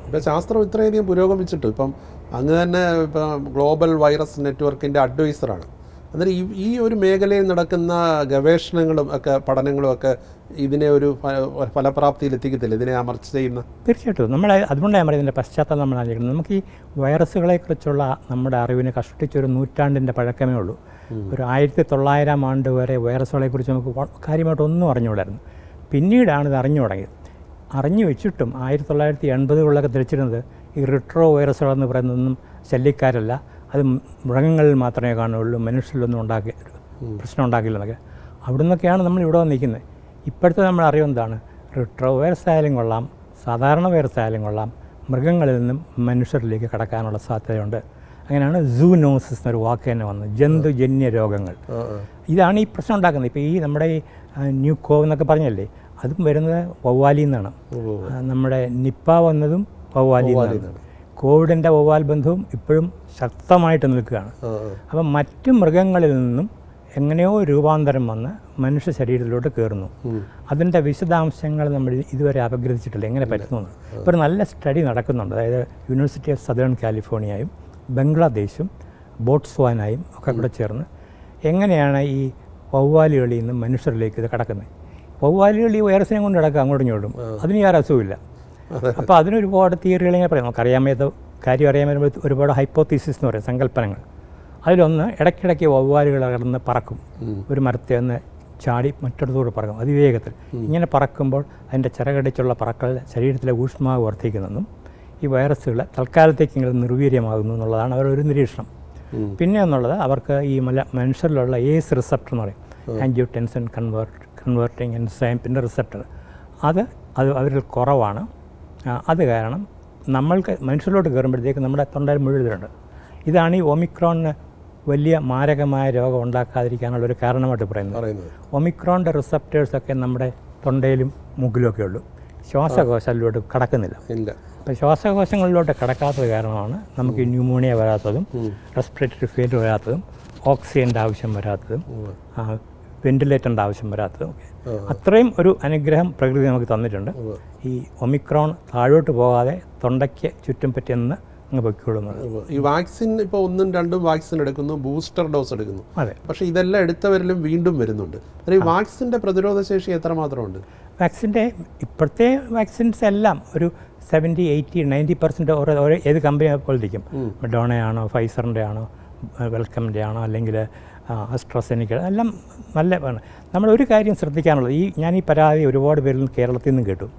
ഇപ്പം ശാസ്ത്രം ഇത്രയധികം പുരോഗമിച്ചിട്ട് ഇപ്പം അങ്ങ് തന്നെ ഇപ്പം ഗ്ലോബൽ വൈറസ് നെറ്റ്വർക്കിൻ്റെ അഡ്വൈസറാണ് അന്നേരം ഈ ഈ ഒരു മേഖലയിൽ നടക്കുന്ന ഗവേഷണങ്ങളും ഒക്കെ പഠനങ്ങളും ഒക്കെ ഇതിനെ ഒരു ഫ- ഫലപ്രാപ്തിയിൽ എത്തിക്കത്തില്ല ഇതിനെ അമർച്ച ചെയ്യുന്ന തീർച്ചയായിട്ടും നമ്മൾ അതുകൊണ്ടാണ് ഞാൻ പറയുന്നത് ഇതിൻ്റെ പശ്ചാത്തലം നമ്മൾ ആലോചിക്കുന്നത് നമുക്ക് ഈ വൈറസുകളെക്കുറിച്ചുള്ള നമ്മുടെ അറിവിന് കഷ്ടിച്ചൊരു നൂറ്റാണ്ടിൻ്റെ പഴക്കമേ ഉള്ളൂ ഒരു ആയിരത്തി തൊള്ളായിരം ആണ്ട് വരെ വൈറസുകളെക്കുറിച്ച് നമുക്ക് വ- കാര്യമായിട്ടൊന്നും അറിഞ്ഞുകൂടായിരുന്നു പിന്നീടാണ് ഇത് അറിഞ്ഞു തുടങ്ങിയത് അറിഞ്ഞു വെച്ചിട്ടും ആയിരത്തി തൊള്ളായിരത്തി എൺപതുകളിലൊക്കെ ധരിച്ചിരുന്നത് ഈ റിട്രോ വൈറസുകളെന്ന് പറയുന്നതൊന്നും ശല്യക്കാരല്ല അത് മൃഗങ്ങളിൽ മാത്രമേ കാണുകയുള്ളൂ മനുഷ്യരിലൊന്നും ഉണ്ടാക്കി പ്രശ്നം ഉണ്ടാക്കില്ല എന്നൊക്കെ അവിടെ നിന്നൊക്കെയാണ് നമ്മൾ ഇവിടെ വന്നിരിക്കുന്നത് ഇപ്പോഴത്തെ നമ്മൾ അറിവെന്താണ് റിട്രോ വൈറസ് ആയാലും കൊള്ളാം സാധാരണ വൈറസ് ആയാലും കൊള്ളാം മൃഗങ്ങളിൽ നിന്നും മനുഷ്യരിലേക്ക് കടക്കാനുള്ള സാധ്യതയുണ്ട് അങ്ങനെയാണ് സൂനോസിസ് എന്നൊരു വാക്ക് തന്നെ വന്നത് ജന്തുജന്യ രോഗങ്ങൾ ഇതാണ് ഈ പ്രശ്നം ഉണ്ടാക്കുന്നത് ഇപ്പോൾ ഈ നമ്മുടെ ഈ ആ, ന്യൂ കോവ് എന്നൊക്കെ പറഞ്ഞല്ലേ അതും വരുന്നത് വവ്വാലിൽ നിന്നാണ് ആ, നമ്മുടെ നിപ്പ വന്നതും വവ്വാലിൽ നിന്നാണ് കോവിഡിൻ്റെ വവ്വാൽ ബന്ധവും ഇപ്പോഴും ശക്തമായിട്ട് നിൽക്കുകയാണ് അപ്പം മറ്റ് മൃഗങ്ങളിൽ നിന്നും എങ്ങനെയോ രൂപാന്തരം വന്ന് മനുഷ്യ ശരീരത്തിലോട്ട് കയറുന്നു അതിൻ്റെ വിശദാംശങ്ങൾ നമ്മൾ ഇതുവരെ അപഗ്രഥിച്ചിട്ടില്ല എങ്ങനെ പറ്റുന്നു ഇപ്പോൾ ഒരു നല്ല സ്റ്റഡി നടക്കുന്നുണ്ട് അതായത് യൂണിവേഴ്സിറ്റി ഓഫ് സദേൺ കാലിഫോർണിയയും ബംഗ്ലാദേശും ബോട്ട്സ്വാനായും ഒക്കെ കൂടെ ചേർന്ന് എങ്ങനെയാണ് ഈ വവ്വാലുകളിൽ നിന്ന് മനുഷ്യരിലേക്ക് ഇത് കടക്കുന്നത് വവ്വാലുകൾ ഈ വൈറസിനെ കൊണ്ട് കിടക്കുക അങ്ങോട്ടും ഇങ്ങോട്ടും അതിന് യാതൊരു അസുഖമില്ല അപ്പോൾ അതിനൊരുപാട് തിയറികൾ ഇങ്ങനെ പറയാം നമുക്കറിയാൻ മേത്ത കാര്യം അറിയാൻ വരുമ്പോൾ ഒരുപാട് ഹൈപ്പോത്തീസിസ് എന്ന് പറയും സങ്കല്പനങ്ങൾ അതിലൊന്ന് ഇടയ്ക്കിടയ്ക്ക് വവ്വാലുകൾ അകർന്ന് പറക്കും ഒരു മരത്തെ ഒന്ന് ചാടി മറ്റൊരിടത്തോട് പറക്കും അതിവേഗത്തിൽ ഇങ്ങനെ പറക്കുമ്പോൾ അതിൻ്റെ ചിറകടിച്ചുള്ള പറക്കൽ ശരീരത്തിലെ ഊഷ്മാവ് വർദ്ധിക്കുന്നെന്നും ഈ വൈറസുകൾ തൽക്കാലത്തേക്കെങ്കിലും നിർവീര്യമാകുന്നു എന്നുള്ളതാണ് അവരുടെ ഒരു നിരീക്ഷണം പിന്നെ എന്നുള്ളത് അവർക്ക് ഈ മല മനുഷ്യരിലുള്ള ഏസ് റിസപ്റ്റർ എന്ന് പറയും ആൻജിയോടെൻസൺ കൺവേർട്ട് കൺവേർട്ടിങ് എൻസൈം പിന്നെ റിസപ്റ്റർ അത് അത് അവരിൽ കുറവാണ് ആ, അത് കാരണം നമ്മൾക്ക് മനുഷ്യരിലോട്ട് കയറുമ്പോഴത്തേക്ക് നമ്മുടെ തൊണ്ടയിൽ മുഴുവനുണ്ട് ഇതാണ് ഈ ഒമിക്രോണിന് വലിയ മാരകമായ രോഗം ഉണ്ടാക്കാതിരിക്കാനുള്ള ഒരു കാരണമായിട്ട് പറയുന്നത് പറയുന്നത് ഒമിക്രോണിൻ്റെ റിസപ്റ്റേഴ്സൊക്കെ നമ്മുടെ തൊണ്ടയിലും മുകിലൊക്കെ ഉള്ളൂ ശ്വാസകോശത്തിലോട്ട് കടക്കുന്നില്ല ഇല്ല അപ്പോൾ ശ്വാസകോശങ്ങളിലോട്ട് കടക്കാത്തത് കാരണമാണ് നമുക്ക് ഈ ന്യൂമോണിയ വരാത്തതും റെസ്പിറേറ്ററി ഫെയിലിയർ വരാത്തതും ഓക്സിജൻ്റെ ആവശ്യം വരാത്തതും വെന്റിലേറ്ററിൻ്റെ ആവശ്യം വരാത്തതും ഒക്കെ അത്രയും ഒരു അനുഗ്രഹം പ്രകൃതി നമുക്ക് തന്നിട്ടുണ്ട് ഈ ഒമിക്രോൺ താഴോട്ട് പോകാതെ തൊണ്ടയ്ക്ക് ചുറ്റും പറ്റിയെന്ന് അങ്ങ് പൊയ്ക്കൊള്ളുന്നത് ഈ വാക്സിൻ ഇപ്പോൾ ഒന്നും രണ്ടും വാക്സിൻ എടുക്കുന്നു ബൂസ്റ്റർ ഡോസ് എടുക്കുന്നു അതെ പക്ഷേ ഇതെല്ലാം എടുത്തവരിലും വീണ്ടും വരുന്നുണ്ട് അതായത് ഈ വാക്സിൻ്റെ പ്രതിരോധ ശേഷി എത്രമാത്രമുണ്ട് വാക്സിൻ്റെ ഇപ്പോഴത്തെ വാക്സിൻസ് എല്ലാം ഒരു സെവൻറ്റി എയ്റ്റി നയൻറ്റി പെർസെൻറ്റ് ഓരോ ഓരോ ഏത് കമ്പനി പോലെ ഇരിക്കും ഡോണയാണോ ഫൈസറിൻ്റെ ആണോ വെൽക്കമിൻ്റെ ആണോ അല്ലെങ്കിൽ അസ്ട്രസെനിക്ക എല്ലാം നല്ല ആണ് നമ്മൾ ഒരു കാര്യം ശ്രദ്ധിക്കാനുള്ളത് ഈ ഞാൻ ഈ പരാതി ഒരുപാട് പേരിൽ നിന്ന് കേരളത്തിൽ നിന്നും കേട്ടു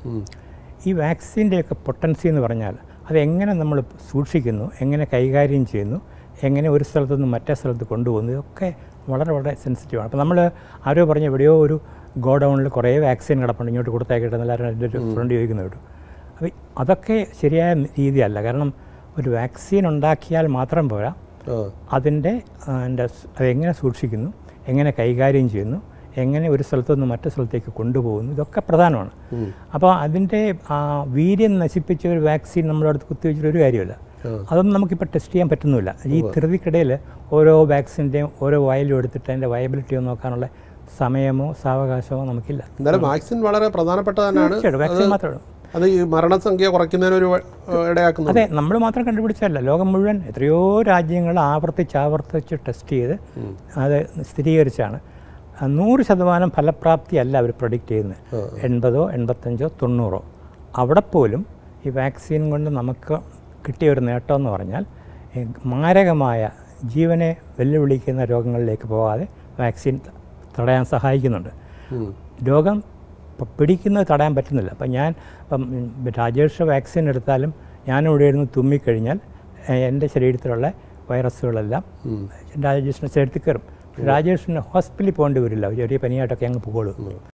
ഈ വാക്സിൻ്റെയൊക്കെ പൊട്ടൻസി എന്ന് പറഞ്ഞാൽ അതെങ്ങനെ നമ്മൾ സൂക്ഷിക്കുന്നു എങ്ങനെ കൈകാര്യം ചെയ്യുന്നു എങ്ങനെ ഒരു സ്ഥലത്തു നിന്ന് മറ്റേ സ്ഥലത്ത് കൊണ്ടുപോകുന്നു ഇതൊക്കെ വളരെ വളരെ സെൻസിറ്റീവാണ് അപ്പോൾ നമ്മൾ ആരോ പറഞ്ഞ എവിടെയോ ഒരു ഗോഡൗണിൽ കുറേ വാക്സിൻ കിടപ്പുണ്ട് ഇങ്ങോട്ട് കൊടുത്തേക്കിട്ട് എല്ലാവരും എൻ്റെ ഒരു ഫ്രണ്ട് ചോദിക്കുന്നു കേട്ടു അപ്പോൾ അതൊക്കെ ശരിയായ രീതിയല്ല കാരണം ഒരു വാക്സിൻ ഉണ്ടാക്കിയാൽ മാത്രം പോരാ ആ അതിൻ്റെ അതിൻ്റെ അതെങ്ങനെ സൂക്ഷിക്കുന്നു എങ്ങനെ കൈകാര്യം ചെയ്യുന്നു എങ്ങനെ ഒരു സ്ഥലത്തു നിന്ന് മറ്റു സ്ഥലത്തേക്ക് കൊണ്ടുപോകുന്നു ഇതൊക്കെ പ്രധാനമാണ് അപ്പോൾ അതിൻ്റെ ആ, വീര്യം നശിപ്പിച്ച ഒരു വാക്സിൻ നമ്മുടെ അടുത്ത് കുത്തിവെച്ചിട്ട് ഒരു കാര്യമില്ല അതൊന്നും നമുക്കിപ്പോൾ ടെസ്റ്റ് ചെയ്യാൻ പറ്റുന്നില്ല ഈ ധൃതിക്കിടയിൽ ഓരോ വാക്സിൻ്റെയും ഓരോ വയലും എടുത്തിട്ട് അതിൻ്റെ വയബിലിറ്റിയോ നോക്കാനുള്ള സമയമോ സാവകാശമോ നമുക്കില്ല എന്തായാലും വാക്സിൻ വളരെ പ്രധാനപ്പെട്ട തന്നെയാണ് തീർച്ചയായിട്ടും വാക്സിൻ മാത്രമേ ഉള്ളൂ അത് ഈ മരണസംഖ്യ കുറയ്ക്കുന്നതിനൊരു വ- ഇടയാക്കുന്നു അതെ നമ്മൾ മാത്രം കണ്ടുപിടിച്ചതല്ല ലോകം മുഴുവൻ എത്രയോ രാജ്യങ്ങൾ ആവർത്തിച്ച് ആവർത്തിച്ച് ടെസ്റ്റ് ചെയ്ത് അത് സ്ഥിരീകരിച്ചാണ് ആ, നൂറ് ശതമാനം ഫലപ്രാപ്തി അല്ല അവർ പ്രൊഡിക്റ്റ് ചെയ്യുന്നത് എൺപതോ എൺപത്തഞ്ചോ തൊണ്ണൂറോ അവിടെ പോലും ഈ വാക്സിൻ കൊണ്ട് നമുക്ക് കിട്ടിയ ഒരു നേട്ടം എന്ന് പറഞ്ഞാൽ ഈ മാരകമായ ജീവനെ വെല്ലുവിളിക്കുന്ന രോഗങ്ങളിലേക്ക് പോകാതെ വാക്സിൻ തടയാൻ സഹായിക്കുന്നുണ്ട് രോഗം പ- പിടിക്കുന്നത് തടയാൻ പറ്റുന്നില്ല അപ്പം ഞാൻ ഇപ്പം ഉം, രാജേഷ് വാക്സിൻ എടുത്താലും ഞാനിവിടെ ഇരുന്ന് തുമ്മിക്കഴിഞ്ഞാൽ എ- എൻ്റെ ശരീരത്തിലുള്ള വൈറസുകളെല്ലാം രാജേഷിൻ്റെ ശരീരത്തിൽ കയറും രാജേഷിന് ഹോസ്പിറ്റലിൽ പോകേണ്ടി വരില്ല ചെറിയ പനിയായിട്ടൊക്കെ അങ്ങ് പോകുള്ളൂ